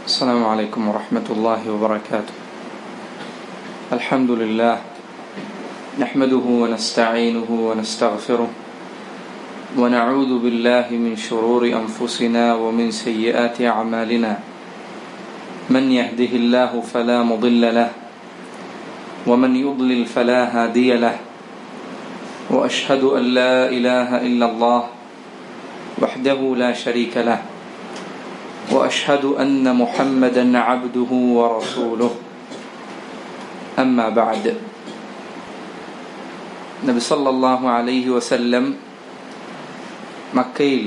السلام عليكم ورحمة الله وبركاته الحمد لله نحمده ونستعينه ونستغفره ونعوذ بالله من شرور أنفسنا ومن سيئات أعمالنا من يهده الله فلا مضل له ومن يضلل فلا هادي له وأشهد أن لا إله إلا الله وحده لا شريك له واشهد ان محمدا عبده ورسوله اما بعد നബി സല്ലല്ലാഹു അലൈഹി വസല്ലം മക്കയിൽ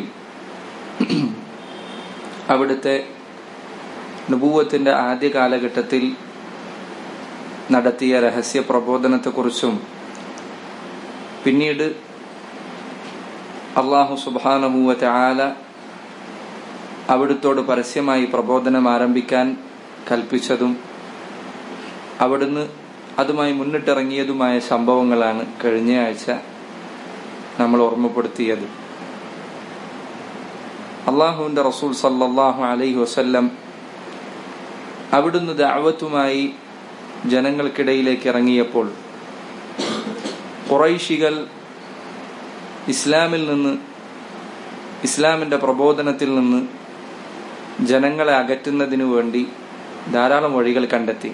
അവിടുത്തെ നുബൂവത്തിന്റെ ആദ്യ കാലഘട്ടത്തിൽ നടത്തിയ രഹസ്യ പ്രബോധനത്തെക്കുറിച്ചും പിന്നീട് അള്ളാഹു സുബാനഹുവ ആല അവിടുത്തോട് പരസ്യമായി പ്രബോധനം ആരംഭിക്കാൻ കൽപ്പിച്ചതും അവിടുന്ന് അതുമായി മുന്നിട്ടിറങ്ങിയതുമായ സംഭവങ്ങളാണ് കഴിഞ്ഞ ആഴ്ച നമ്മൾ ഓർമ്മപ്പെടുത്തിയത് അള്ളാഹുവിന്റെ റസൂൽ സല്ലാഹു അലൈഹി വസല്ലം അവിടുന്ന് ദാവത്തുമായി ജനങ്ങൾക്കിടയിലേക്ക് ഇറങ്ങിയപ്പോൾ കുറൈശികൾ ഇസ്ലാമിൽ നിന്ന് ഇസ്ലാമിന്റെ പ്രബോധനത്തിൽ നിന്ന് ജനങ്ങളെ അകറ്റുന്നതിനു വേണ്ടി ധാരാളം വഴികൾ കണ്ടെത്തി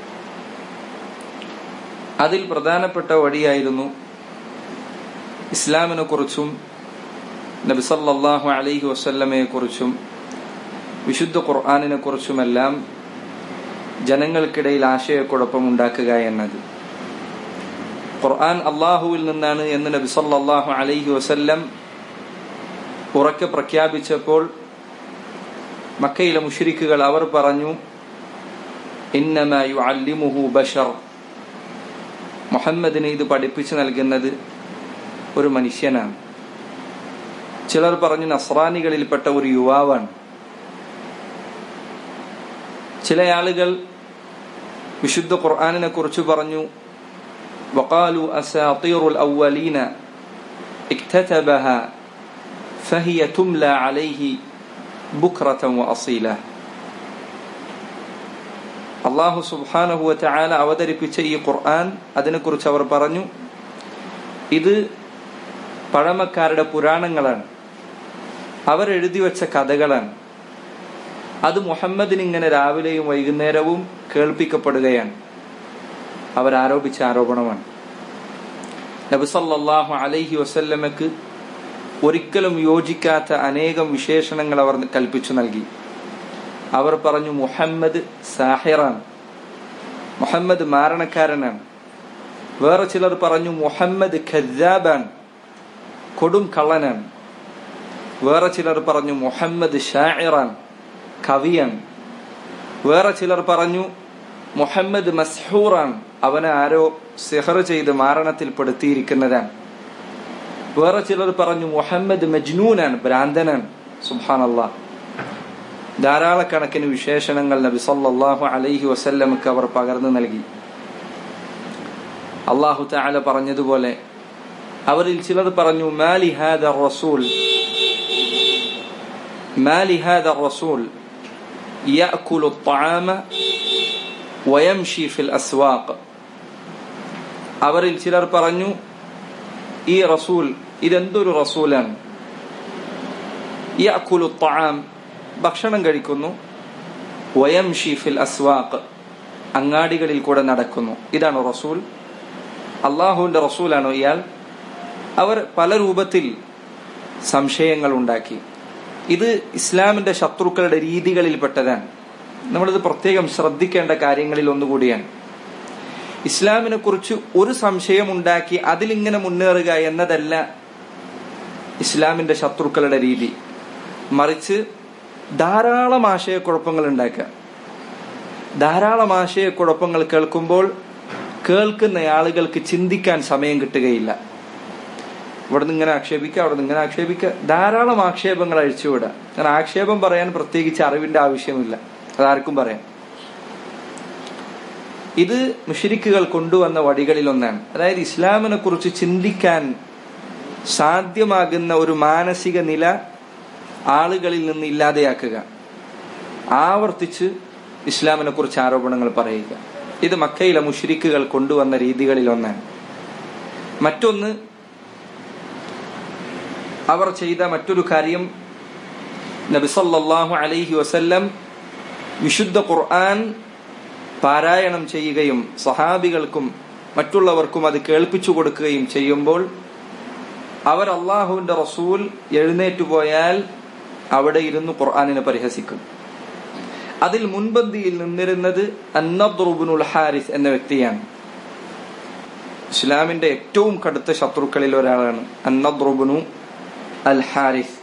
അതിൽ പ്രധാനപ്പെട്ട വഴിയായിരുന്നു ഇസ്ലാമിനെ കുറിച്ചും നബിസല്ലാഹു അലൈഹി വസല്ലമയെ കുറിച്ചും വിശുദ്ധ ഖുർആാനിനെ കുറിച്ചുമെല്ലാം ജനങ്ങൾക്കിടയിൽ ആശയക്കുഴപ്പം ഉണ്ടാക്കുക എന്നത് ഖുർആൻ അള്ളാഹുവിൽ നിന്നാണ് എന്ന് നബി സല്ലാഹു അലൈഹി വസല്ലം ഉറക്കെ പ്രഖ്യാപിച്ചപ്പോൾ മക്കയിലെ മുഷരിക്കുകൾ അവർ പറഞ്ഞു ഇന്നമയു അല്ലിമുഹു ബഷർ മുഹമ്മദിന് ഇത് പഠിപ്പിച്ചു നൽകുന്നത് ഒരു മനുഷ്യനാണ് ചിലർ പറഞ്ഞു നസ്രാനികളിൽപ്പെട്ട ഒരു യുവാവാണ് ചില ആളുകൾ വിശുദ്ധ ഖുർആാനിനെ കുറിച്ച് പറഞ്ഞു വഖാലു അസാത്തീറുൽ അവലീന ഇക്തതബഹ فهي تملى عليه بكرة وأصيلة അള്ളാഹു സുബാനഹുവ ചായാല അവതരിപ്പിച്ച ഈ ഖുർആൻ അതിനെക്കുറിച്ച് അവർ പറഞ്ഞു ഇത് പഴമക്കാരുടെ പുരാണങ്ങളാണ് അവർ എഴുതി വെച്ച കഥകളാണ് അത് മുഹമ്മദിന് ഇങ്ങനെ രാവിലെയും വൈകുന്നേരവും കേൾപ്പിക്കപ്പെടുകയാണ് അവരാരോപിച്ച ആരോപണമാണ് നബിസല്ലാഹു അലൈഹി വസല്ലമക്ക് ഒരിക്കലും യോജിക്കാത്ത അനേകം വിശേഷണങ്ങൾ അവർ കൽപ്പിച്ചു നൽകി അവർ പറഞ്ഞു മുഹമ്മദ് സാഹിറാണ് മുഹമ്മദ് മാരണക്കാരനാണ് വേറെ ചിലർ പറഞ്ഞു മുഹമ്മദ് ഖജാബാണ് കൊടും കള്ളനാണ് വേറെ ചിലർ പറഞ്ഞു മുഹമ്മദ് ഷാഇറാൻ കവിയാണ് വേറെ ചിലർ പറഞ്ഞു മുഹമ്മദ് മസ്ഹൂറാൻ അവനെ ആരോ സിഹർ ചെയ്ത് മാരണത്തിൽപ്പെടുത്തിയിരിക്കുന്നതാണ് വേറെ ചിലർ പറഞ്ഞു മുഹമ്മദ് മജ്നൂനാണ് ഭ്രാന്തനാണ് സുബാനല്ല ധാരാളക്കണക്കിന് വിശേഷണങ്ങൾ നബി സല്ലാഹു അലൈഹി വസല്ലമക്ക് അവർ പകർന്നു നൽകി അള്ളാഹു താല പറഞ്ഞതുപോലെ അവരിൽ ചിലർ പറഞ്ഞു മാലിഹാദ റസൂൽ മാലിഹാദ റസൂൽ يأكل الطعام ويمشي في الأسواق അവരിൽ ചിലർ പറഞ്ഞു ഈ റസൂൽ ഇതെന്തൊരു റസൂലാണ് യഅകുലു ത്വആം ഭക്ഷണം കഴിക്കുന്നു വയംഷി ഫിൽ അസ്വാഖ് അങ്ങാടികളിൽ കൂടെ നടക്കുന്നു ഇതാണ് റസൂൽ അള്ളാഹുവിന്റെ റസൂലാണോ ഇയാൾ അവർ പല രൂപത്തിൽ സംശയങ്ങൾ ഉണ്ടാക്കി ഇത് ഇസ്ലാമിന്റെ ശത്രുക്കളുടെ രീതികളിൽപ്പെട്ടതാണ് നമ്മളിത് പ്രത്യേകം ശ്രദ്ധിക്കേണ്ട കാര്യങ്ങളിൽ ഒന്നുകൂടിയാണ് ഇസ്ലാമിനെ കുറിച്ച് ഒരു സംശയം ഉണ്ടാക്കി അതിലിങ്ങനെ മുന്നേറുക എന്നതല്ല ഇസ്ലാമിന്റെ ശത്രുക്കളുടെ രീതി മറിച്ച് ധാരാളം ആശയക്കുഴപ്പങ്ങൾ ഉണ്ടാക്കുക ധാരാളം ആശയക്കുഴപ്പങ്ങൾ കേൾക്കുമ്പോൾ കേൾക്കുന്ന ആളുകൾക്ക് ചിന്തിക്കാൻ സമയം കിട്ടുകയില്ല ഇവിടെ നിന്ന് ഇങ്ങനെ ആക്ഷേപിക്കുക അവിടെ നിന്ന് ഇങ്ങനെ ആക്ഷേപിക്കുക ധാരാളം ആക്ഷേപങ്ങൾ അഴിച്ചുവിടുക കാരണം ആക്ഷേപം പറയാൻ പ്രത്യേകിച്ച് അറിവിന്റെ ആവശ്യമില്ല അതാർക്കും പറയാം ഇത് മുഷരിക്കുകൾ കൊണ്ടുവന്ന വഴികളിൽ ഒന്നാണ് അതായത് ഇസ്ലാമിനെ കുറിച്ച് ചിന്തിക്കാൻ സാധ്യമാകുന്ന ഒരു മാനസിക നില ആളുകളിൽ നിന്ന് ഇല്ലാതെയാക്കുക ആവർത്തിച്ച് ഇസ്ലാമിനെ കുറിച്ച് ആരോപണങ്ങൾ പറയുക ഇത് മക്കയിലെ മുഷ്രിക്കുകൾ കൊണ്ടുവന്ന രീതികളിൽ ഒന്നാണ് മറ്റൊന്ന് അവർ ചെയ്ത മറ്റൊരു കാര്യം നബിസല്ലാഹു അലൈഹി വസല്ലം വിശുദ്ധ ഖുർആൻ പാരായണം ചെയ്യുകയും സഹാബികൾക്കും മറ്റുള്ളവർക്കും അത് കേൾപ്പിച്ചു കൊടുക്കുകയും ചെയ്യുമ്പോൾ അവർ അള്ളാഹുവിന്റെ റസൂൽ എഴുന്നേറ്റു പോയാൽ അവിടെ ഇരുന്ന് ഖുർആാനിനെ പരിഹസിക്കും അതിൽ മുൻപന്തിയിൽ നിന്നിരുന്നത് അന്നദ്റുബുനുൽ ഹാരിസ് എന്ന വ്യക്തിയാണ് ഇസ്ലാമിന്റെ ഏറ്റവും കടുത്ത ശത്രുക്കളിൽ ഒരാളാണ് അന്നദ്റുബുനു അൽ ഹാരിസ്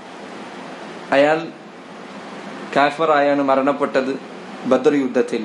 അയാൾ കാഫറായാണ് മരണപ്പെട്ടത് ബദർ യുദ്ധത്തിൽ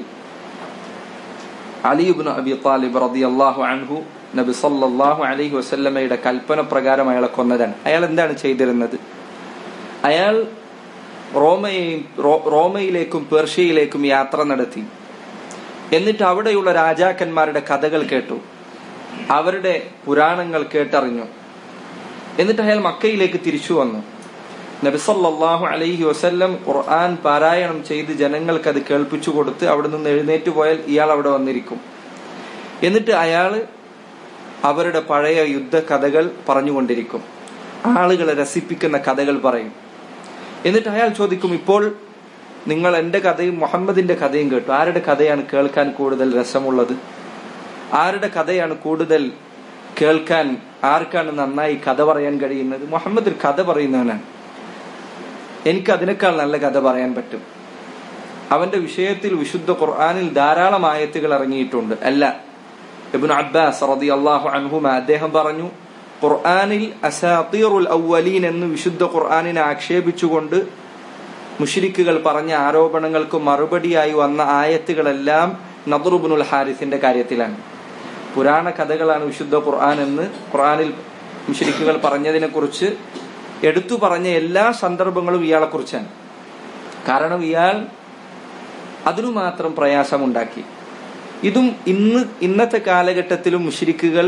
അലിയുബിന് അബി താലിബ് റതി അള്ളാഹു അൻഹു നബി സല്ലാഹു അലൈഹി വസല്ലമയുടെ കൽപ്പന പ്രകാരം അയാളെ കൊന്നതാണ് അയാൾ എന്താണ് ചെയ്തിരുന്നത് അയാൾ റോമയെയും റോമയിലേക്കും പേർഷ്യയിലേക്കും യാത്ര നടത്തി എന്നിട്ട് അവിടെയുള്ള രാജാക്കന്മാരുടെ കഥകൾ കേട്ടു അവരുടെ പുരാണങ്ങൾ കേട്ടറിഞ്ഞു എന്നിട്ട് അയാൾ മക്കയിലേക്ക് തിരിച്ചു വന്നു നബിസല്ലാഹു അലൈഹി വസല്ലം ഖുർആൻ പാരായണം ചെയ്ത് ജനങ്ങൾക്ക് അത് കേൾപ്പിച്ചു കൊടുത്ത് അവിടെ നിന്ന് എഴുന്നേറ്റ് പോയാൽ ഇയാൾ അവിടെ വന്നിരിക്കും എന്നിട്ട് അയാൾ അവരുടെ പഴയ യുദ്ധ കഥകൾ പറഞ്ഞുകൊണ്ടിരിക്കും ആളുകളെ രസിപ്പിക്കുന്ന കഥകൾ പറയും എന്നിട്ട് അയാൾ ചോദിക്കും ഇപ്പോൾ നിങ്ങൾ എന്റെ കഥയും മുഹമ്മദിന്റെ കഥയും കേട്ടു ആരുടെ കഥയാണ് കേൾക്കാൻ കൂടുതൽ രസമുള്ളത് ആരുടെ കഥയാണ് കൂടുതൽ കേൾക്കാൻ ആർക്കാണ് നന്നായി കഥ പറയാൻ കഴിയുന്നത് മുഹമ്മദ് ഒരു കഥ പറയുന്നവനാണ് എനിക്ക് അതിനേക്കാൾ നല്ല കഥ പറയാൻ പറ്റും അവന്റെ വിഷയത്തിൽ വിശുദ്ധ ഖുർആാനിൽ ധാരാളം ആയത്തുകൾ ഇറങ്ങിയിട്ടുണ്ട് അല്ല ഇബ്നു അബ്ബാസ് റതി അള്ളാഹു അൻഹുമ അദ്ദേഹം പറഞ്ഞു ഖുർആാനിൽ അസാത്തീറുൽ ഔവലീൻ എന്ന് വിശുദ്ധ ഖുർആാനിനെ ആക്ഷേപിച്ചുകൊണ്ട് മുഷിരിക്കുകൾ പറഞ്ഞ ആരോപണങ്ങൾക്ക് മറുപടിയായി വന്ന ആയത്തുകളെല്ലാം നദറുബുനുൽ ഹാരിസിന്റെ കാര്യത്തിലാണ് പുരാണ കഥകളാണ് വിശുദ്ധ ഖുർആൻ എന്ന് ഖുർആനിൽ മുഷിരിക്കുകൾ പറഞ്ഞതിനെ കുറിച്ച് എടുത്തു പറഞ്ഞ എല്ലാ സന്ദർഭങ്ങളും ഇയാളെ കുറിച്ചാണ് കാരണം ഇയാൾ അതിനു മാത്രം പ്രയാസമുണ്ടാക്കി ഇതും ഇന്ന് ഇന്നത്തെ കാലഘട്ടത്തിലും മുഷിരിക്കുകൾ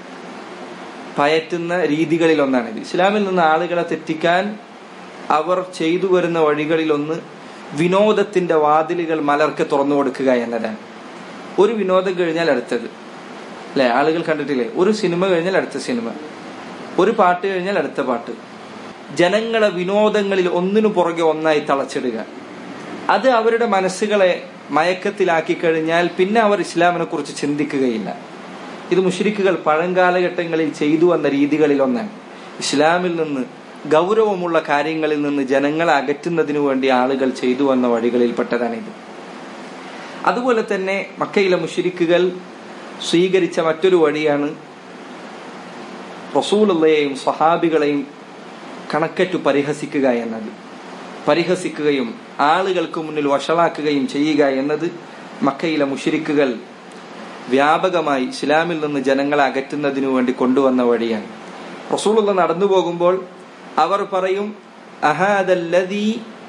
പയറ്റുന്ന രീതികളിൽ ഒന്നാണിത് ഇസ്ലാമിൽ നിന്ന് ആളുകളെ തെറ്റിക്കാൻ അവർ ചെയ്തു വരുന്ന വഴികളിലൊന്ന് വിനോദത്തിന്റെ വാതിലുകൾ മലർക്ക് തുറന്നു കൊടുക്കുക എന്നതാണ് ഒരു വിനോദം കഴിഞ്ഞാൽ അടുത്തത് അല്ലെ ആളുകൾ കണ്ടിട്ടില്ലേ ഒരു സിനിമ കഴിഞ്ഞാൽ അടുത്ത സിനിമ ഒരു പാട്ട് കഴിഞ്ഞാൽ അടുത്ത പാട്ട് ജനങ്ങളെ വിനോദങ്ങളിൽ ഒന്നിനു പുറകെ ഒന്നായി തളച്ചിടുക അത് അവരുടെ മനസ്സുകളെ മയക്കത്തിലാക്കി കഴിഞ്ഞാൽ പിന്നെ അവർ ഇസ്ലാമിനെ കുറിച്ച് ചിന്തിക്കുകയില്ല ഇത് മുഷരിക്കുകൾ പഴങ്കാലഘട്ടങ്ങളിൽ ചെയ്തു വന്ന രീതികളിൽ ഒന്നാണ് ഇസ്ലാമിൽ നിന്ന് ഗൗരവമുള്ള കാര്യങ്ങളിൽ നിന്ന് ജനങ്ങളെ അകറ്റുന്നതിനു വേണ്ടി ആളുകൾ ചെയ്തു വന്ന വഴികളിൽപ്പെട്ടതാണിത് അതുപോലെ തന്നെ മക്കയിലെ മുഷരിക്കുകൾ സ്വീകരിച്ച മറ്റൊരു വഴിയാണ് റസൂലുള്ളയെയും സഹാബികളെയും കണക്കറ്റു പരിഹസിക്കുക എന്നത് പരിഹസിക്കുകയും ആളുകൾക്ക് മുന്നിൽ വഷളാക്കുകയും ചെയ്യുക എന്നത് മക്കയിലെ മുഷിരിക്കുകൾ വ്യാപകമായി ഇസ്ലാമിൽ നിന്ന് ജനങ്ങളെ അകറ്റുന്നതിനു വേണ്ടി കൊണ്ടുവന്ന വഴിയാണ് റസൂലുള്ള നടന്നു പോകുമ്പോൾ അവർ പറയും അഹാദല്ലദീ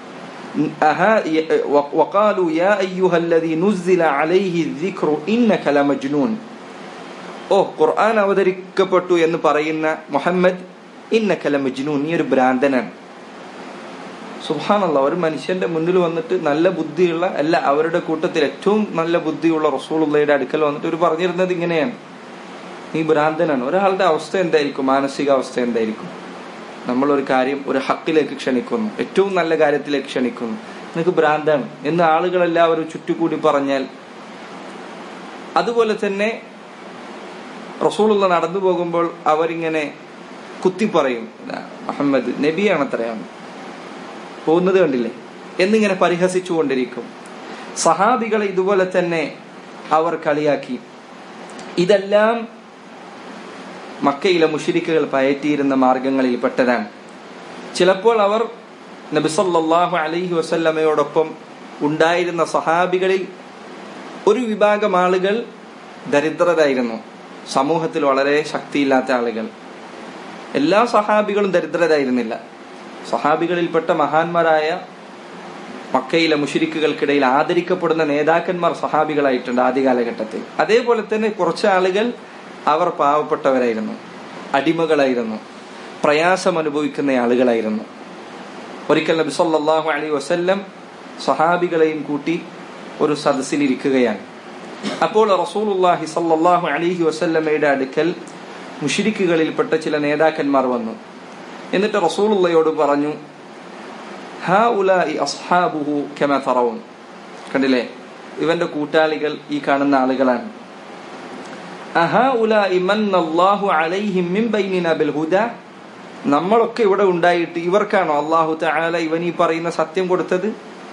وقالوا يا أيها الذي نزل عليه الذكر إنك لمجنون ഓ ഖുർആൻ അവതരിക്കപ്പെട്ടു എന്ന് പറയുന്ന മുഹമ്മദ് ഇന്നക്കല മജ്നൂൻ നീ ഒരു ഭ്രാന്തനാണ് സുഹാനല്ല ഒരു മനുഷ്യന്റെ മുന്നിൽ വന്നിട്ട് നല്ല ബുദ്ധിയുള്ള അല്ല അവരുടെ കൂട്ടത്തിൽ ഏറ്റവും നല്ല ബുദ്ധിയുള്ള റസൂളുള്ളയുടെ അടുക്കൽ വന്നിട്ട് ഒരു പറഞ്ഞിരുന്നത് ഇങ്ങനെയാണ് നീ ഭ്രാന്തനാണ് ഒരാളുടെ അവസ്ഥ എന്തായിരിക്കും മാനസികാവസ്ഥ എന്തായിരിക്കും നമ്മൾ ഒരു കാര്യം ഒരു ഹക്കിലേക്ക് ക്ഷണിക്കുന്നു ഏറ്റവും നല്ല കാര്യത്തിലേക്ക് ക്ഷണിക്കുന്നു നിനക്ക് ഭ്രാന്താണ് എന്ന് ആളുകളെല്ലാവരും ചുറ്റുകൂടി പറഞ്ഞാൽ അതുപോലെ തന്നെ റസൂലുള്ള നടന്നു പോകുമ്പോൾ അവരിങ്ങനെ കുത്തി പറയും അഹമ്മദ് നബിയാണ് അത്രയാണ് പോകുന്നത് കണ്ടില്ലേ എന്നിങ്ങനെ പരിഹസിച്ചു കൊണ്ടിരിക്കും സഹാബികളെ ഇതുപോലെ തന്നെ അവർ കളിയാക്കി ഇതെല്ലാം മക്കയിലെ മുഷിരിക്കുകൾ പയറ്റിയിരുന്ന മാർഗങ്ങളിൽ പെട്ടതാണ് ചിലപ്പോൾ അവർ നബിസല്ലാഹു അലൈഹി വസല്ലമയോടൊപ്പം ഉണ്ടായിരുന്ന സഹാബികളിൽ ഒരു വിഭാഗം ആളുകൾ ദരിദ്രരായിരുന്നു സമൂഹത്തിൽ വളരെ ശക്തിയില്ലാത്ത ആളുകൾ എല്ലാ സഹാബികളും ദരിദ്രരായിരുന്നില്ല സഹാബികളിൽപ്പെട്ട മഹാന്മാരായ മക്കയിലെ മുഷിരിക്കുകൾക്കിടയിൽ ആദരിക്കപ്പെടുന്ന നേതാക്കന്മാർ സഹാബികളായിട്ടുണ്ട് ആദ്യ കാലഘട്ടത്തിൽ അതേപോലെ തന്നെ കുറച്ച് ആളുകൾ അവർ പാവപ്പെട്ടവരായിരുന്നു അടിമകളായിരുന്നു പ്രയാസം അനുഭവിക്കുന്ന ആളുകളായിരുന്നു ഒരിക്കൽ നബി സല്ലല്ലാഹു അലൈഹി വസല്ലം സഹാബികളെയും കൂട്ടി ഒരു സദസ്സിലിരിക്കുകയാണ് അപ്പോൾ റസൂലുള്ളാഹി സല്ലല്ലാഹു അലൈഹി വസല്ലമയുടെ അടുക്കൽ മുഷിരിക്കുകളിൽപ്പെട്ട ചില നേതാക്കന്മാർ വന്നു എന്നിട്ട് റസൂലുള്ളയോട് പറഞ്ഞു ഹാ ഉലായി അസ്ഹാബുഹു കെമ തറവും കണ്ടില്ലേ ഇവന്റെ കൂട്ടാളികൾ ഈ കാണുന്ന ആളുകളാണ് അഹാ ഉലായി മന്നല്ലാഹു അലൈഹിം മിൻ ബൈനിന ബിൽ ഹുദ നമ്മളൊക്കെ ഇവിടെ ഉണ്ടായിട്ട് ഇവർക്കാണോ അള്ളാഹു തആല ഇവൻ ഈ പറയുന്ന സത്യം കൊടുത്തത്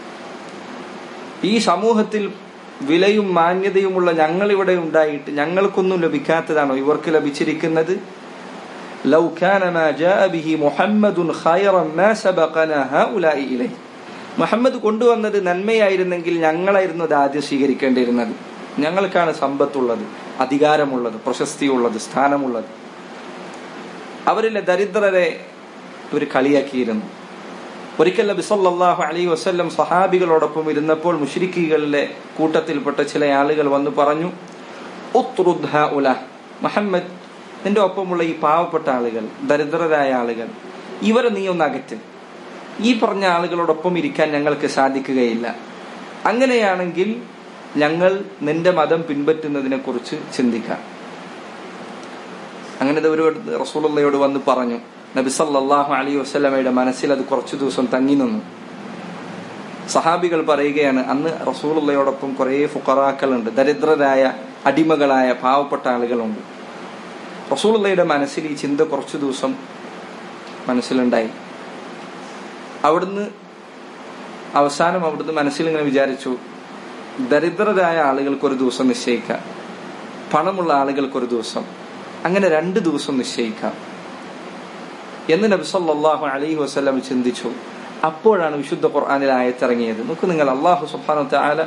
ഈ സമൂഹത്തിൽ വിലയും മാന്യതയുമുള്ള ഞങ്ങൾ ഇവിടെ ഉണ്ടായിട്ട് ഞങ്ങൾക്കൊന്നും ലഭിക്കാത്തതാണോ ഇവർക്ക് ലഭിച്ചിരിക്കുന്നത് ലൗ കാന മാ ജാഅ ബിഹി മുഹമ്മദുൻ ഖൈറൻ മാ സബഖന ഹഉലാഇ ഇലൈഹി മുഹമ്മദ് കൊണ്ടുവന്നത് നന്മയായിരുന്നെങ്കിൽ ഞങ്ങളായിരുന്നു അത് ആദ്യം സ്വീകരിക്കേണ്ടിയിരുന്നത് ഞങ്ങൾക്കാണ് സമ്പത്തുള്ളത് അധികാരമുള്ളത് പ്രശസ്തിയുള്ളത് സ്ഥാനമുള്ളത് അവരിലെ ദരിദ്രരെ ഇവർ കളിയാക്കിയിരുന്നു ഒരിക്കൽ നബി സല്ലല്ലാഹു അലൈഹി വസല്ലം സഹാബികളോടൊപ്പം ഇരുന്നപ്പോൾ മുശ്രിക്കുകളിലെ കൂട്ടത്തിൽപ്പെട്ട ചില ആളുകൾ വന്നു പറഞ്ഞു ഉത്രുദ് ഹഉല മുഹമ്മദ് നിന്റെ ഒപ്പമുള്ള ഈ പാവപ്പെട്ട ആളുകൾ ദരിദ്രരായ ആളുകൾ ഇവരെ നീ ഒന്ന് അകറ്റ് ഈ പറഞ്ഞ ആളുകളോടൊപ്പം ഇരിക്കാൻ ഞങ്ങൾക്ക് സാധിക്കുകയില്ല അങ്ങനെയാണെങ്കിൽ ഞങ്ങൾ നിന്റെ മതം പിൻപറ്റുന്നതിനെ കുറിച്ച് ചിന്തിക്കാം അങ്ങനെ ഒരു റസൂലുള്ളയോട് വന്ന് പറഞ്ഞു നബി സല്ലല്ലാഹു അലൈഹി വസല്ലമയുടെ മനസ്സിൽ അത് കുറച്ചു ദിവസം തങ്ങി നിന്നു സഹാബികൾ പറയുകയാണ് അന്ന് റസൂലുള്ളയോടൊപ്പം കുറേ ഫുക്കറാക്കളുണ്ട് ദരിദ്രരായ അടിമകളായ പാവപ്പെട്ട ആളുകളുണ്ട് റസൂലുള്ളയുടെ മനസ്സിൽ ഈ ചിന്ത കുറച്ചു ദിവസം മനസ്സിലുണ്ടായി അവിടുന്ന് അവസാനം അവിടുന്ന് മനസ്സിൽ ഇങ്ങനെ വിചാരിച്ചു ദരിദ്രരായ ആളുകൾക്ക് ഒരു ദിവസം നിശ്ചയിക്കാം പണമുള്ള ആളുകൾക്ക് ഒരു ദിവസം അങ്ങനെ രണ്ട് ദിവസം നിശ്ചയിക്കാം എന്ന് നബി സല്ലല്ലാഹു അലൈഹി വസല്ലം ചിന്തിച്ചു അപ്പോഴാണ് വിശുദ്ധ ഖുർആനിൽ ആയത്തിറങ്ങിയത് നോക്കൂ നിങ്ങൾ അള്ളാഹു സുബ്ഹാനഹു തആല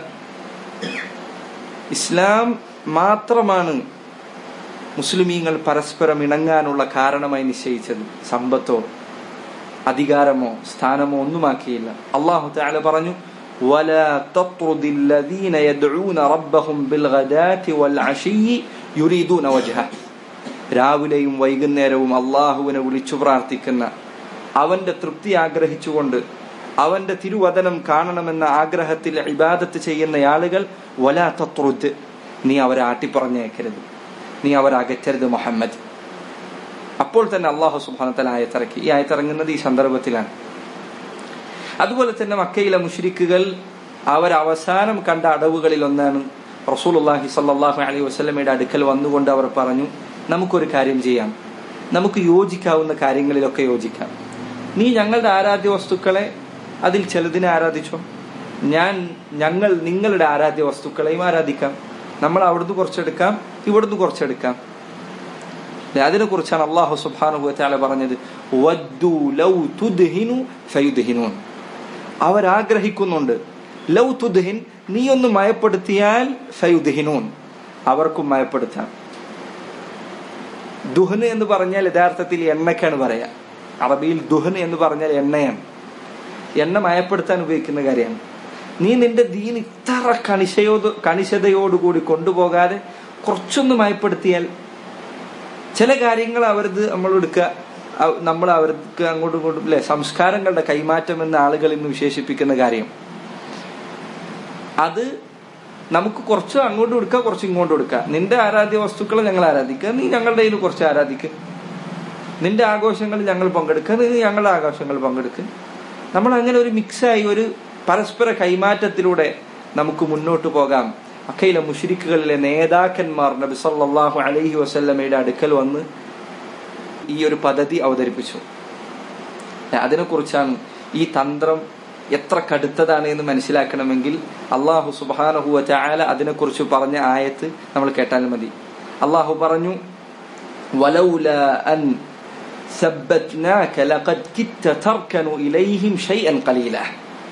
ഇസ്ലാം മാത്രമാണ് മുസ്ലിമീങ്ങൾ പരസ്പരം ഇണങ്ങാനുള്ള കാരണമായി നിശ്ചയിച്ചത് സമ്പത്തോ അധികാരമോ സ്ഥാനമോ ഒന്നുമാക്കിയില്ല അള്ളാഹു തആല പറഞ്ഞു ولا تطرد الذين يدعون ربهم بالغداة والعشي يريدون وجهه രാവിലെയും വൈകുന്നേരവും അള്ളാഹുവിനെ വിളിച്ചു പ്രാർത്ഥിക്കുന്ന അവന്റെ തൃപ്തി ആഗ്രഹിച്ചുകൊണ്ട് അവന്റെ തിരുവചനം കാണണമെന്ന ആഗ്രഹത്തിൽ ഇബാദത്ത് ചെയ്യുന്ന ആളുകൾ വലാ തത്രുദ് നീ അവരെ ആട്ടിപ്പറഞ്ഞേക്കരുത് നീ അവരെ അകറ്റരുത് മുഹമ്മദ് അപ്പോൾ തന്നെ അള്ളാഹു സുബാനത്തല ആയത്തിറക്കി ഈ ആയത്തിറങ്ങുന്നത് ഈ സന്ദർഭത്തിലാണ് അതുപോലെ തന്നെ മക്കയിലെ മുഷ്രിക്കുകൾ അവർ അവസാനം കണ്ട അടവുകളിൽ ഒന്നാണ് റസൂലുള്ളാഹി സല്ലല്ലാഹു അലൈഹി വസല്ലമയുടെ അടുക്കൽ വന്നുകൊണ്ട് അവർ പറഞ്ഞു നമുക്കൊരു കാര്യം ചെയ്യാം നമുക്ക് യോജിക്കാവുന്ന കാര്യങ്ങളിലൊക്കെ യോജിക്കാം നീ ഞങ്ങളുടെ ആരാധ്യ വസ്തുക്കളെ അതിൽ ചിലതിനെ ആരാധിച്ചോ ഞാൻ ഞങ്ങൾ നിങ്ങളുടെ ആരാധ്യ വസ്തുക്കളെയും ആരാധിക്കാം നമ്മൾ അവിടുന്ന് കുറച്ചെടുക്കാം ഇവിടുന്ന് കുറച്ചെടുക്കാം അതിനെ കുറിച്ചാണ് അള്ളാഹു സുബ്ഹാനഹു വതആല പറഞ്ഞത് വദ്ദു ലൗ തുദ്ഹിനു ഫയുദ്ഹിനൂൻ അവരാഗ്രഹിക്കുന്നുണ്ട് ലൗ തുദ്ഹിൻ നീ ഒന്ന് മയപ്പെടുത്തിയാൽ ഫയുദ്ഹിനൂൻ അവർക്കും മയപ്പെടുത്താം ദുഹന് എന്ന് പറഞ്ഞാൽ യഥാർത്ഥത്തിൽ എണ്ണക്കാണ് പറയാ അറബിയിൽ ദുഹന് എന്ന് പറഞ്ഞാൽ എണ്ണയാണ് എണ്ണ മയപ്പെടുത്താൻ ഉപയോഗിക്കുന്ന കാര്യമാണ് നീ നിന്റെ ദീൻ ഇത്ര കണിശയോട് കണിശതയോടുകൂടി കൊണ്ടുപോകാതെ കുറച്ചൊന്ന് മയപ്പെടുത്തിയാൽ ചില കാര്യങ്ങൾ അവരത് നമ്മൾ എടുക്കുക നമ്മൾ അവർക്ക് അങ്ങോട്ടും ഇങ്ങോട്ടും അല്ലെ സംസ്കാരങ്ങളുടെ കൈമാറ്റം എന്ന ആളുകൾ ഇന്ന് വിശേഷിപ്പിക്കുന്ന കാര്യം അത് നമുക്ക് കുറച്ച് അങ്ങോട്ട് കൊടുക്കുക കുറച്ച് ഇങ്ങോട്ട് കൊടുക്കുക നിന്റെ ആരാധ്യ വസ്തുക്കളെ ഞങ്ങൾ ആരാധിക്കുക നീ ഞങ്ങളുടെ കയ്യിൽ കുറച്ച് ആരാധിക്കുക നിന്റെ ആഘോഷങ്ങൾ ഞങ്ങൾ പങ്കെടുക്കുക നീ ഞങ്ങളുടെ ആഘോഷങ്ങൾ പങ്കെടുക്കുക നമ്മൾ അങ്ങനെ ഒരു മിക്സായി ഒരു പരസ്പര കൈമാറ്റത്തിലൂടെ നമുക്ക് മുന്നോട്ട് പോകാം അക്കയിലെ മുഷരിക്കുകളിലെ നേതാക്കന്മാർ നബി സല്ലല്ലാഹു അലൈഹി വസല്ലമയുടെ അടുക്കൽ വന്ന് ഈ ഒരു പദ്ധതി അവതരിപ്പിച്ചു അതിനെക്കുറിച്ചാണ് ഈ തന്ത്രം എത്ര കടുത്തതാണ് എന്ന് മനസ്സിലാക്കണമെങ്കിൽ അള്ളാഹു സുബാനഹുവ ചായാല അതിനെക്കുറിച്ച് പറഞ്ഞ ആയത്ത് നമ്മൾ കേട്ടാൽ മതി അള്ളാഹു പറഞ്ഞു വലൗല അൻ ثبتناك لقد كدت تركن إليهم شيئا قليلا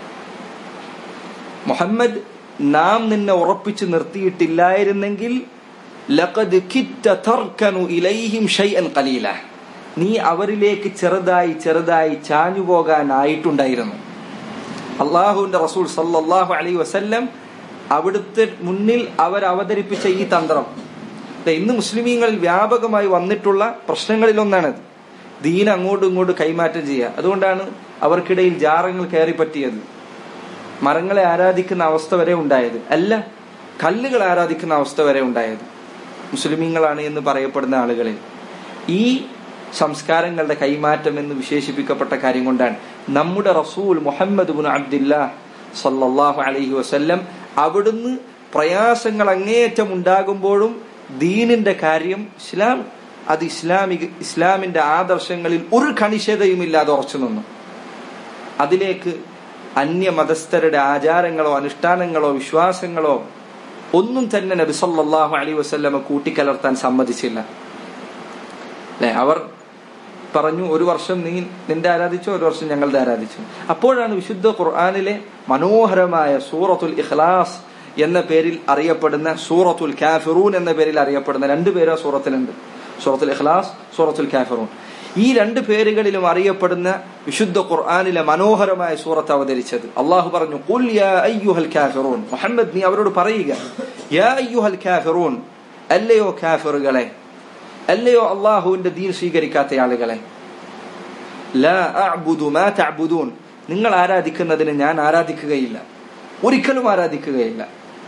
മുഹമ്മദ് നാം നിന്നെ ഉറപ്പിച്ചു നിർത്തിയിട്ടില്ലായിരുന്നെങ്കിൽ ലഖദ് കിത്ത തർക്കനു ഇലൈഹിം ഷൈഅൻ ഖലീല നീ അവരിലേക്ക് ചെറുതായി ചെറുതായി ചാഞ്ഞു പോകാനായിട്ടുണ്ടായിരുന്നു അള്ളാഹുവിന്റെ റസൂൽ സല്ലല്ലാഹു അലൈഹി വസല്ലം അവിടുത്തെ മുന്നിൽ അവർ അവതരിപ്പിച്ച ഈ തന്ത്രം ഇന്ന് മുസ്ലിമീങ്ങളിൽ വ്യാപകമായി വന്നിട്ടുള്ള പ്രശ്നങ്ങളിൽ ഒന്നാണത് ദീൻ അങ്ങോട്ടും ഇങ്ങോട്ടും കൈമാറ്റം ചെയ്യുക അതുകൊണ്ടാണ് അവർക്കിടയിൽ ജാറങ്ങൾ കയറി പറ്റിയത് മരങ്ങളെ ആരാധിക്കുന്ന അവസ്ഥ വരെ ഉണ്ടായത് അല്ല കല്ലുകൾ ആരാധിക്കുന്ന അവസ്ഥ വരെ ഉണ്ടായത് മുസ്ലിമീങ്ങളാണ് എന്ന് പറയപ്പെടുന്ന ആളുകളിൽ ഈ സംസ്കാരങ്ങളുടെ കൈമാറ്റം എന്ന് വിശേഷിപ്പിക്കപ്പെട്ട കാര്യം കൊണ്ടാണ് നമ്മുടെ റസൂൽ മുഹമ്മദ് ബുൻ അബ്ദില്ലാ സല്ലല്ലാഹു അലൈഹി വസല്ലം അവിടുന്ന് പ്രയാസങ്ങൾ അങ്ങേയറ്റം ഉണ്ടാകുമ്പോഴും ദീനിന്റെ കാര്യം ഇസ്ലാം അത് ഇസ്ലാമിക ഇസ്ലാമിന്റെ ആദർശങ്ങളിൽ ഒരു കണിശതയും ഇല്ലാതെ ഉറച്ചു നിന്നു അതിലേക്ക് അന്യമതസ്ഥരുടെ ആചാരങ്ങളോ അനുഷ്ഠാനങ്ങളോ വിശ്വാസങ്ങളോ ഒന്നും തന്നെ നബി സല്ലല്ലാഹു അലൈഹി വസല്ലമ കൂട്ടിക്കലർത്താൻ സമ്മതിച്ചില്ല അല്ലെ അവർ പറഞ്ഞു ഒരു വർഷം നീ നിന്റെ ആരാധിച്ചു ഒരു വർഷം ഞങ്ങളുടെ ആരാധിച്ചു അപ്പോഴാണ് വിശുദ്ധ ഖുർആാനിലെ മനോഹരമായ സൂറത്തുൽ ഇഖ്ലാസ് എന്ന പേരിൽ അറിയപ്പെടുന്ന സൂറത്തുൽ കാഫിറൂൻ എന്ന പേരിൽ അറിയപ്പെടുന്ന രണ്ട് പേര് ആ സൂറത്തിലുണ്ട് സൂറത്തുൽ ഇഖ്ലാസ് സൂറത്തുൽ കാഫിറൂൻ ഈ രണ്ട് പേരുകളിലും അറിയപ്പെടുന്ന വിശുദ്ധ ഖുർആാനിലെ മനോഹരമായ സൂറത്ത് അവതരിച്ചത് അള്ളാഹു പറഞ്ഞു "ഖുൽ യാ അയ്യുഹൽ കാഫിറൂൻ മുഹമ്മദ് നീ അവരോട് പറയുക യാ അയ്യുഹൽ കാഫിറൂൻ അല്ലയോ കാഫിറുകളെ അല്ലയോ അള്ളാഹുവിന്റെ ദീൻ സ്വീകരിക്കാത്ത ആളുകളെ ലാ അഅ്ബുദു മാ തഅ്ബുദൂൻ നിങ്ങൾ ആരാധിക്കുന്നതിന് ഞാൻ ആരാധിക്കുകയില്ല ഒരിക്കലും ആരാധിക്കുകയില്ല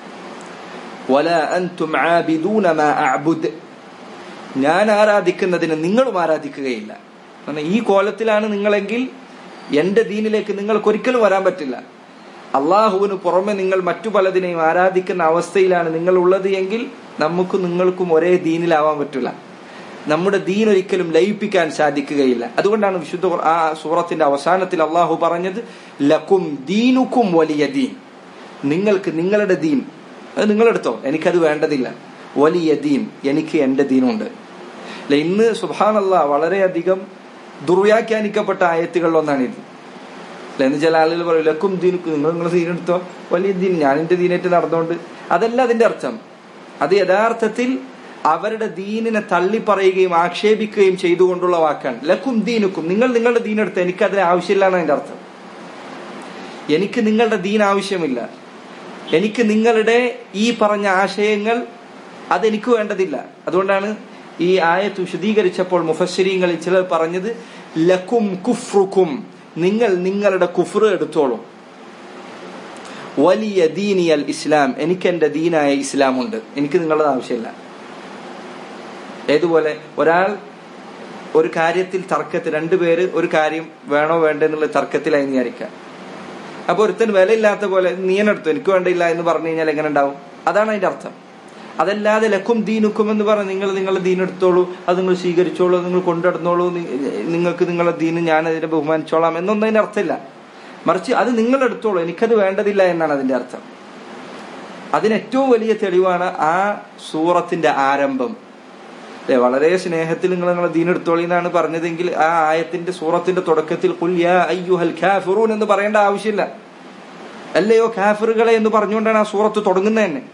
വലാ അൻതും ആബിദൂന മാ അഅ്ബുദ് ഞാൻ ആരാധിക്കുന്നതിന് നിങ്ങളും ആരാധിക്കുകയില്ല കാരണം ഈ കോലത്തിലാണ് നിങ്ങളെങ്കിൽ എന്റെ ദീനിലേക്ക് നിങ്ങൾക്ക് ഒരിക്കലും വരാൻ പറ്റില്ല അള്ളാഹുവിന് പുറമെ നിങ്ങൾ മറ്റു പലതിനെയും ആരാധിക്കുന്ന അവസ്ഥയിലാണ് നിങ്ങൾ ഉള്ളത് എങ്കിൽ നമുക്ക് നിങ്ങൾക്കും ഒരേ ദീനിലാവാൻ പറ്റില്ല നമ്മുടെ ദീൻ ഒരിക്കലും ലയിപ്പിക്കാൻ സാധിക്കുകയില്ല അതുകൊണ്ടാണ് വിശുദ്ധ ഖുർ- ആ സൂറത്തിന്റെ അവസാനത്തിൽ അള്ളാഹു പറഞ്ഞത് ലക്കും ദീനുക്കും വലിയ ദീൻ നിങ്ങൾക്ക് നിങ്ങളുടെ ദീൻ അത് നിങ്ങളെടുത്തോ എനിക്കത് വേണ്ടതില്ല വലിയ ദീൻ എനിക്ക് എന്റെ ദീനുണ്ട് അല്ലെ ഇന്ന് സുബാനല്ല വളരെയധികം ദുർവ്യാഖ്യാനിക്കപ്പെട്ട ആയത്തുകളിൽ ഒന്നാണിത് അല്ലെ എന്ന് ചില ആളുകൾ പറയും ലക്കും ദീനുക്കും നിങ്ങൾ നിങ്ങളുടെ ദീൻ എടുത്തോ വലിയ ദീൻ ഞാൻ എന്റെ ദീനായിട്ട് നടന്നുകൊണ്ട് അതല്ല അതിന്റെ അർത്ഥം അത് യഥാർത്ഥത്തിൽ അവരുടെ ദീനിനെ തള്ളി പറയുകയും ആക്ഷേപിക്കുകയും ചെയ്തുകൊണ്ടുള്ള വാക്കാണ് ലക്കും ദീനുക്കും നിങ്ങൾ നിങ്ങളുടെ ദീൻ എടുത്ത് എനിക്കതിന് ആവശ്യമില്ല എന്നാണ് അതിന്റെ അർത്ഥം എനിക്ക് നിങ്ങളുടെ ദീൻ ആവശ്യമില്ല എനിക്ക് നിങ്ങളുടെ ഈ പറഞ്ഞ ആശയങ്ങൾ അതെനിക്ക് വേണ്ടതില്ല അതുകൊണ്ടാണ് ഈ ആയത്ത് വിശദീകരിച്ചപ്പോൾ മുഫസ്സിരീങ്ങളിൽ ചിലർ പറഞ്ഞത് ലക്കും കുഫ്രുക്കും നിങ്ങൾ നിങ്ങളുടെ കുഫ്റ് എടുത്തോളൂ വലിയ ദീനിയൽ ഇസ്ലാം എനിക്ക് എന്റെ ദീനായ ഇസ്ലാം ഉണ്ട് എനിക്ക് നിങ്ങളുടെ ആവശ്യമില്ല ഏതുപോലെ ഒരാൾ ഒരു കാര്യത്തിൽ തർക്കത്തിൽ രണ്ടുപേര് ഒരു കാര്യം വേണോ വേണ്ടോ എന്നുള്ള തർക്കത്തിലായി വിചാരിക്കുക അപ്പൊ ഒരുത്തന് വിലയില്ലാത്ത പോലെ നീനെടുത്തു എനിക്ക് വേണ്ടിയില്ല എന്ന് പറഞ്ഞു കഴിഞ്ഞാൽ എങ്ങനെ ഉണ്ടാവും അതാണ് അതിന്റെ അർത്ഥം അതല്ലാതെ ലക്കും ദീനുക്കും എന്ന് പറഞ്ഞ് നിങ്ങൾ നിങ്ങളുടെ ദീൻ എടുത്തോളൂ അത് നിങ്ങൾ സ്വീകരിച്ചോളൂ അത് നിങ്ങൾ കൊണ്ടുനടന്നോളൂ നി- നിങ്ങൾക്ക് നിങ്ങളുടെ ദീന് ഞാൻ അതിനെ ബഹുമാനിച്ചോളാം എന്നൊന്നും അതിന്റെ അർത്ഥമില്ല മറിച്ച് അത് നിങ്ങൾ എടുത്തോളൂ എനിക്കത് വേണ്ടതില്ല എന്നാണ് അതിന്റെ അർത്ഥം അതിന് ഏറ്റവും വലിയ തെളിവാണ് ആ സൂറത്തിന്റെ ആരംഭം അല്ലെ വളരെ സ്നേഹത്തിൽ നിങ്ങൾ നിങ്ങളെ ദീൻ എടുത്തോളി എന്നാണ് പറഞ്ഞതെങ്കിൽ ആ ആയത്തിന്റെ സൂറത്തിന്റെ തുടക്കത്തിൽ "ഖുൽ യാ അയ്യുഹൽ കാഫിറൂൻ എന്ന് പറയേണ്ട ആവശ്യമില്ല അല്ലയോ കാഫിറുകളെ എന്ന് പറഞ്ഞുകൊണ്ടാണ് ആ സൂറത്ത് തുടങ്ങുന്നത് തന്നെ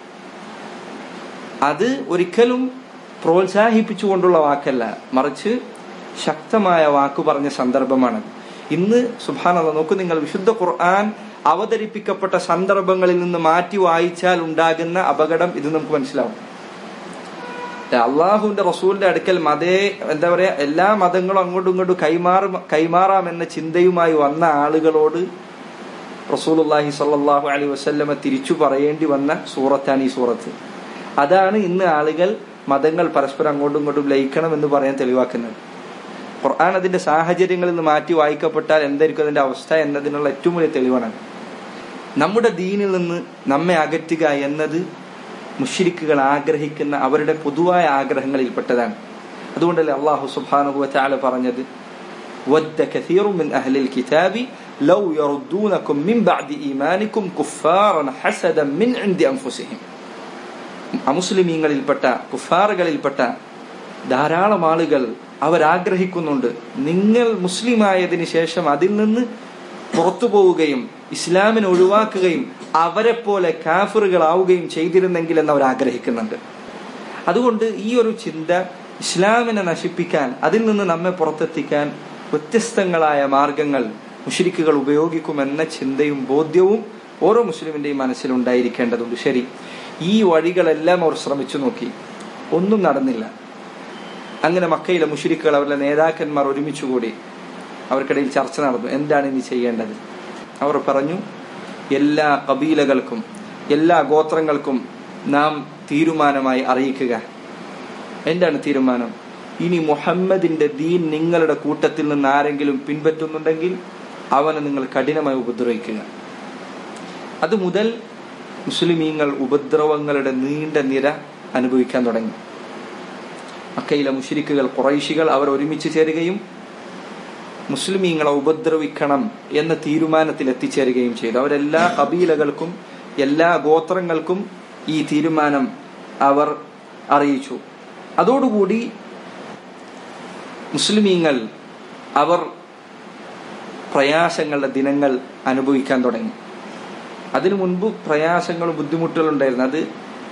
അത് ഒരിക്കലും പ്രോത്സാഹിപ്പിച്ചുകൊണ്ടുള്ള വാക്കല്ല മറിച്ച് ശക്തമായ വാക്ക് പറഞ്ഞ സന്ദർഭമാണ് ഇന്ന് സുഭാനത നോക്കൂ നിങ്ങൾ വിശുദ്ധ ഖുർആൻ അവതരിപ്പിക്കപ്പെട്ട സന്ദർഭങ്ങളിൽ നിന്ന് മാറ്റി വായിച്ചാൽ ഉണ്ടാകുന്ന അപകടം ഇത് നമുക്ക് മനസ്സിലാവും അള്ളാഹുവിന്റെ റസൂലിന്റെ അടുക്കൽ മതേ എന്താ പറയാ എല്ലാ മതങ്ങളും അങ്ങോട്ടും ഇങ്ങോട്ടും കൈമാറും കൈമാറാം എന്ന ചിന്തയുമായി വന്ന ആളുകളോട് റസൂലുള്ളാഹി സ്വല്ലല്ലാഹു അലൈഹി വസല്ലമ തിരിച്ചു പറയേണ്ടി വന്ന സൂറത്താണ് ഈ സൂറത്ത് അതാണ് ഇന്ന് ആളുകൾ മതങ്ങൾ പരസ്പരം അങ്ങോട്ടും ഇങ്ങോട്ടും ലയിക്കണം എന്ന് പറയാൻ തെളിവാക്കുന്നത് ഖുർആൻ അതിന്റെ സാഹചര്യങ്ങളിൽ നിന്ന് മാറ്റി വായിക്കപ്പെട്ടാൽ എന്തായിരിക്കും അതിന്റെ അവസ്ഥ എന്നതിനുള്ള ഏറ്റവും വലിയ തെളിവാണ് നമ്മുടെ ദീനിൽ നിന്ന് നമ്മെ അകറ്റുക എന്നത് മുഷിരിക്കുകൾ ആഗ്രഹിക്കുന്ന അവരുടെ പൊതുവായ ആഗ്രഹങ്ങളിൽപ്പെട്ടതാണ് അതുകൊണ്ടല്ലേ അള്ളാഹു സുബ്ഹാനഹു വതആല പറഞ്ഞത് ود كثير من أهل الكتاب لو يردونكم من بعد إيمانكم كفارا حسدا من عند أنفسهم അമുസ്ലിമീങ്ങളിൽപ്പെട്ട കുഫാറുകളിൽപ്പെട്ട ധാരാളം ആളുകൾ അവരാഗ്രഹിക്കുന്നുണ്ട് നിങ്ങൾ മുസ്ലിമായതിനു ശേഷം അതിൽ നിന്ന് പുറത്തു പോവുകയും ഇസ്ലാമിനെ ഒഴിവാക്കുകയും അവരെ പോലെ കാഫറുകളാവുകയും ചെയ്തിരുന്നെങ്കിൽ എന്ന് അവർ ആഗ്രഹിക്കുന്നുണ്ട് അതുകൊണ്ട് ഈ ഒരു ചിന്ത ഇസ്ലാമിനെ നശിപ്പിക്കാൻ അതിൽ നിന്ന് നമ്മെ പുറത്തെത്തിക്കാൻ വ്യത്യസ്തങ്ങളായ മാർഗങ്ങൾ മുഷരിക്കുകൾ ഉപയോഗിക്കുമെന്ന ചിന്തയും ബോധ്യവും ഓരോ മുസ്ലിമിന്റെയും മനസ്സിലുണ്ടായിരിക്കേണ്ടതുണ്ട് ശരി ഈ വഴികളെല്ലാം അവർ ശ്രമിച്ചു നോക്കി ഒന്നും നടന്നില്ല അങ്ങനെ മക്കയിലെ മുഷരിക്കുകൾ അവരുടെ നേതാക്കന്മാർ ഒരുമിച്ചുകൂടി അവർക്കിടയിൽ ചർച്ച നടന്നു എന്താണ് ഇനി ചെയ്യേണ്ടത് അവർ പറഞ്ഞു എല്ലാ കബീലകൾക്കും എല്ലാ ഗോത്രങ്ങൾക്കും നാം തീരുമാനമായി അറിയിക്കുക എന്താണ് തീരുമാനം ഇനി മുഹമ്മദിന്റെ ദീൻ നിങ്ങളുടെ കൂട്ടത്തിൽ നിന്ന് ആരെങ്കിലും പിൻപറ്റുന്നുണ്ടെങ്കിൽ അവനെ നിങ്ങൾ കഠിനമായി ഉപദ്രവിക്കുക അത് മുതൽ മുസ്ലിമീങ്ങൾ ഉപദ്രവങ്ങളുടെ നീണ്ട നിര അനുഭവിക്കാൻ തുടങ്ങി മക്കയിലെ മുഷിരിക്കുകൾ കുറൈശികൾ അവർ ഒരുമിച്ച് ചേരുകയും മുസ്ലിമീങ്ങളെ ഉപദ്രവിക്കണം എന്ന തീരുമാനത്തിൽ എത്തിച്ചേരുകയും ചെയ്തു അവരെല്ലാ കബീലകൾക്കും എല്ലാ ഗോത്രങ്ങൾക്കും ഈ തീരുമാനം അവർ അറിയിച്ചു അതോടുകൂടി മുസ്ലിമീങ്ങൾ അവർ പ്രയാസങ്ങളുടെ ദിനങ്ങൾ അനുഭവിക്കാൻ തുടങ്ങി അതിനു മുൻപ് പ്രയാസങ്ങളും ബുദ്ധിമുട്ടുകളും ഉണ്ടായിരുന്നു അത്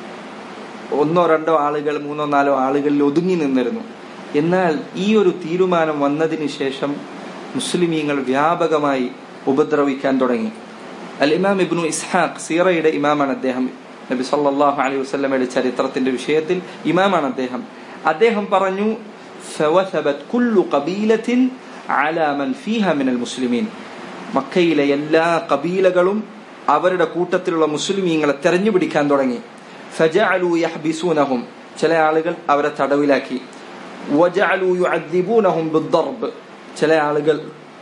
ഒന്നോ രണ്ടോ ആളുകൾ മൂന്നോ നാലോ ആളുകളിൽ ഒതുങ്ങി നിന്നിരുന്നു എന്നാൽ ഈ ഒരു തീരുമാനം വന്നതിന് ശേഷം മുസ്ലിമീങ്ങൾ വ്യാപകമായി ഉപദ്രവിക്കാൻ തുടങ്ങി അൽ ഇമാം ഇബ്നു ഇസ്ഹാഖ് സീറയുടെ ഇമാമാണ് അദ്ദേഹം നബി സല്ലല്ലാഹു അലൈഹി വസല്ലമയുടെ ചരിത്രത്തിന്റെ വിഷയത്തിൽ ഇമാമാണ് അദ്ദേഹം അദ്ദേഹം പറഞ്ഞു ഫവസബത് കുല്ലു ഖബീലത്തിൻ അലാ മൻ ഫീഹ മിനൽ മുസ്ലിമീൻ മക്കയിലെ എല്ലാ കബീലകളും അവരുടെ കൂട്ടത്തിലുള്ള മുസ്ലിമീങ്ങളെ തെരഞ്ഞുപിടിക്കാൻ തുടങ്ങി ഫജഅലു യഹ്ബിസൂനഹും ചില ആളുകൾ അവരെ തടവിലാക്കി വജഅലു യുഅദ്ദിബൂനഹും ബിദ്ദർബ് ചില ആളുകൾ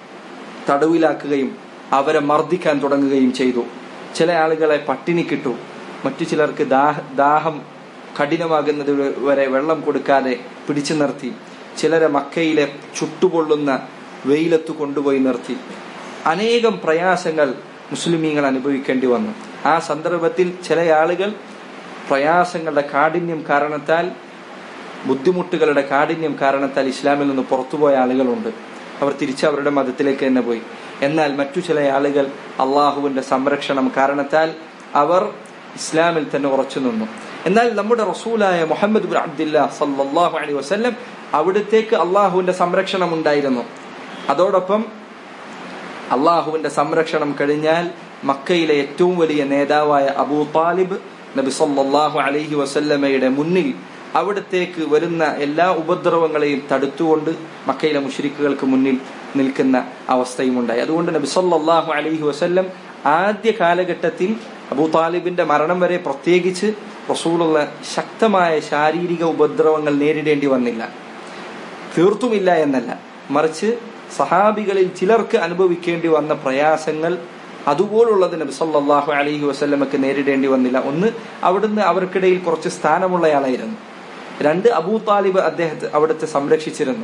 തടവിലാക്കുകയും അവരെ മർദ്ദിക്കാൻ തുടങ്ങുകയും ചെയ്തു ചില ആളുകളെ പട്ടിണി കിട്ടു മറ്റു ചിലർക്ക് ദാഹ ദാഹം കഠിനമാകുന്നത് വരെ വെള്ളം കൊടുക്കാതെ പിടിച്ചു നിർത്തി ചിലരെ മക്കയിലെ ചുട്ടുപൊള്ളുന്ന വെയിലത്ത് കൊണ്ടുപോയി നിർത്തി അനേകം പ്രയാസങ്ങൾ മുസ്ലിമീങ്ങൾ അനുഭവിക്കേണ്ടി വന്നു ആ സന്ദർഭത്തിൽ ചില ആളുകൾ പ്രയാസങ്ങളുടെ കാഠിന്യം കാരണത്താൽ ബുദ്ധിമുട്ടുകളുടെ കാഠിന്യം കാരണത്താൽ ഇസ്ലാമിൽ നിന്ന് പുറത്തുപോയ ആളുകളുണ്ട് അവർ തിരിച്ച് അവരുടെ മതത്തിലേക്ക് തന്നെ പോയി എന്നാൽ മറ്റു ചില ആളുകൾ അള്ളാഹുവിന്റെ സംരക്ഷണം കാരണത്താൽ അവർ ഇസ്ലാമിൽ തന്നെ ഉറച്ചു നിന്നു എന്നാൽ നമ്മുടെ റസൂലായ മുഹമ്മദ് ബിൻ അബ്ദില്ല സല്ലല്ലാഹു അലൈഹി വസല്ലം അവിടത്തേക്ക് അള്ളാഹുവിന്റെ സംരക്ഷണം ഉണ്ടായിരുന്നു അതോടൊപ്പം അള്ളാഹുവിന്റെ സംരക്ഷണം കഴിഞ്ഞാൽ മക്കയിലെ ഏറ്റവും വലിയ നേതാവായ അബൂ താലിബ് നബി സല്ലല്ലാഹു അലൈഹി വസല്ലമയുടെ മുന്നിൽ അവിടത്തേക്ക് വരുന്ന എല്ലാ ഉപദ്രവങ്ങളെയും തടുത്തുകൊണ്ട് മക്കയിലെ മുഷരിക്കുകൾക്ക് മുന്നിൽ നിൽക്കുന്ന അവസ്ഥയും ഉണ്ടായി അതുകൊണ്ട് നബി സല്ലല്ലാഹു അലൈഹി വസല്ലം ആദ്യ കാലഘട്ടത്തിൽ അബൂ താലിബിന്റെ മരണം വരെ പ്രത്യേകിച്ച് റസൂലുള്ള ശക്തമായ ശാരീരിക ഉപദ്രവങ്ങൾ നേരിടേണ്ടി വന്നില്ല തീർത്തുമില്ല എന്നല്ല മറിച്ച് സഹാബികളിൽ ചിലർക്ക് അനുഭവിക്കേണ്ടി വന്ന പ്രയാസങ്ങൾ അതുപോലുള്ളത് നബി സല്ലല്ലാഹു അലൈഹി വസല്ലമക്ക് നേരിടേണ്ടി വന്നില്ല ഒന്ന് അവിടുന്ന് അവർക്കിടയിൽ കുറച്ച് സ്ഥാനമുള്ളയാളായിരുന്നു രണ്ട് അബൂ താലിബ് അദ്ദേഹത്തെ അവിടുത്തെ സംരക്ഷിച്ചിരുന്നു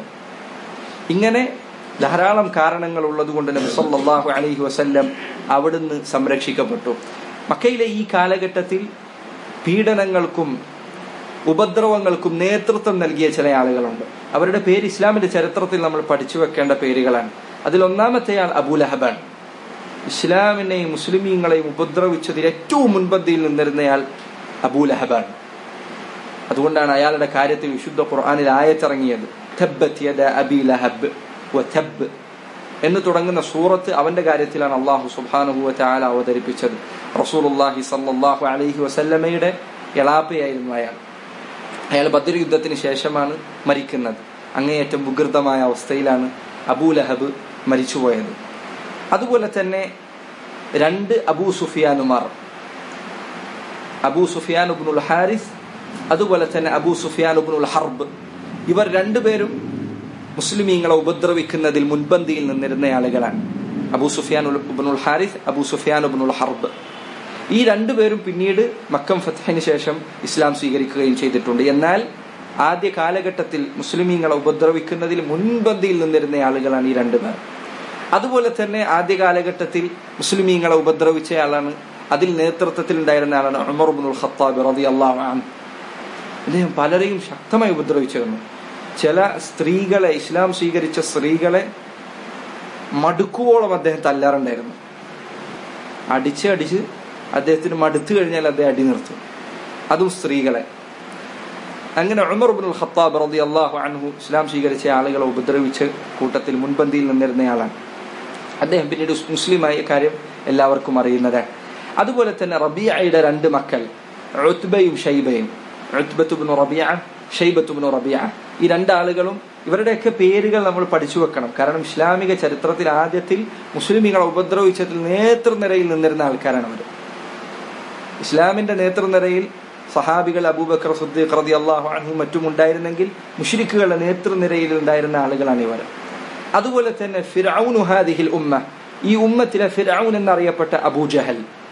ഇങ്ങനെ ധാരാളം കാരണങ്ങൾ ഉള്ളതുകൊണ്ട് നബി സല്ലല്ലാഹു അലൈഹി വസല്ലം അവിടുന്ന് സംരക്ഷിക്കപ്പെട്ടു മക്കയിലെ ഈ കാലഘട്ടത്തിൽ പീഡനങ്ങൾക്കും ഉപദ്രവങ്ങൾക്കും നേതൃത്വം നൽകിയ ചില ആളുകളുണ്ട് അവരുടെ പേര് ഇസ്ലാമിന്റെ ചരിത്രത്തിൽ നമ്മൾ പഠിച്ചു വെക്കേണ്ട പേരുകളാണ് അതിൽ ഒന്നാമത്തെയാൾ അബൂലഹബാൻ ഇസ്ലാമിനെയും മുസ്ലിമീങ്ങളെയും ഉപദ്രവിച്ചതിൽ ഏറ്റവും മുൻപന്തിയിൽ നിന്നിരുന്നയാൾ അബൂലഹബാൻ അതുകൊണ്ടാണ് അയാളുടെ കാര്യത്തിൽ വിശുദ്ധ ഖുർആാനിൽ ആയത്തിറങ്ങിയത് എന്ന് തുടങ്ങുന്ന സൂറത്ത് അവന്റെ കാര്യത്തിലാണ് അള്ളാഹു സുബാനുഹുവ ചാല അവതരിപ്പിച്ചത് റസൂലുല്ലാഹി സല്ലാഹു അലൈഹി വസല്ലമയുടെ എളാപ്പയായിരുന്നു അയാൾ അയാൾ ബദർ യുദ്ധത്തിന് ശേഷമാണ് മരിക്കുന്നത് അങ്ങേയറ്റം വികൃതമായ അവസ്ഥയിലാണ് അബൂലഹബ് മരിച്ചുപോയത് അതുപോലെ തന്നെ രണ്ട് അബൂ സുഫിയാനുമാർ അബൂ സുഫിയാൻ ഉബ്നുൽ ഹാരിസ് അതുപോലെ തന്നെ അബൂ സുഫിയാൻ ഉബ്നുൽ ഹർബ് ഇവർ രണ്ടുപേരും മുസ്ലിമീങ്ങളെ ഉപദ്രവിക്കുന്നതിൽ മുൻപന്തിയിൽ നിന്നിരുന്ന ആളുകളാണ് അബൂ സുഫിയാൻ ഉബ്നുൽ ഹാരിസ് അബൂ സുഫിയാൻ ഉബ്നുൽ ഹർബ് ഈ രണ്ടുപേരും പിന്നീട് മക്കം ഫത്തഹിന് ശേഷം ഇസ്ലാം സ്വീകരിക്കുകയും ചെയ്തിട്ടുണ്ട് എന്നാൽ ആദ്യ കാലഘട്ടത്തിൽ മുസ്ലിമീങ്ങളെ ഉപദ്രവിക്കുന്നതിൽ മുൻപന്തിയിൽ നിന്നിരുന്ന ആളുകളാണ് ഈ രണ്ടുപേർ അതുപോലെ തന്നെ ആദ്യ കാലഘട്ടത്തിൽ മുസ്ലിമീങ്ങളെ ഉപദ്രവിച്ചയാളാണ് അതിൽ നേതൃത്വത്തിൽ ഉണ്ടായിരുന്ന ആളാണ് ഉമർ ബുൽ ഖത്താബ് റതി അള്ളാഹു അദ്ദേഹം പലരെയും ശക്തമായി ഉപദ്രവിച്ചിരുന്നു ചില സ്ത്രീകളെ ഇസ്ലാം സ്വീകരിച്ച സ്ത്രീകളെ മടുക്കുവോളം അദ്ദേഹം തല്ലാറുണ്ടായിരുന്നു അടിച്ച് അടിച്ച് അദ്ദേഹത്തിന് മടുത്തു കഴിഞ്ഞാൽ അദ്ദേഹം അടി നിർത്തും അതും സ്ത്രീകളെ അങ്ങനെ ഉമർ ബുൽ ഖത്താബ് റതി അള്ളാഹു അൻഹു ഇസ്ലാം സ്വീകരിച്ച ആളുകളെ ഉപദ്രവിച്ച കൂട്ടത്തിൽ മുൻപന്തിയിൽ നിന്നിരുന്നയാളാണ് അദ്ദേഹം പിന്നീട് മുസ്ലിമായ കാര്യം എല്ലാവർക്കും അറിയുന്നതാണ് അതുപോലെ തന്നെ റബിയയുടെ രണ്ട് മക്കൾ ഉത്ബയും ഷൈബയും ഉത്ബത്തുബിന് റബിയ ഷൈബത്തുബിന് റബിയ ഈ രണ്ടാളുകളും ഇവരുടെയൊക്കെ പേരുകൾ നമ്മൾ പഠിച്ചു വെക്കണം കാരണം ഇസ്ലാമിക ചരിത്രത്തിൽ ആദ്യത്തിൽ മുസ്ലിമികളെ ഉപദ്രവിച്ചതിൽ നേതൃനിരയിൽ നിന്നിരുന്ന ആൾക്കാരാണ് അവർ ഇസ്ലാമിന്റെ നേതൃനിരയിൽ സഹാബികൾ അബൂബക്കർ സുദ്ദീഖ് റതി അള്ളാഹു അൻഹും മറ്റും ഉണ്ടായിരുന്നെങ്കിൽ മുഷ്രിഖുകളുടെ നേതൃനിരയിൽ ഉണ്ടായിരുന്ന ആളുകളാണ് ഇവർ അതുപോലെ തന്നെ ഫിറൌനു ഹാദിഹിൽ ഉമ്മ ഈ ഉമ്മത്തിലെ ഫിറൌൻ എന്നറിയപ്പെട്ട അബൂജഹൽ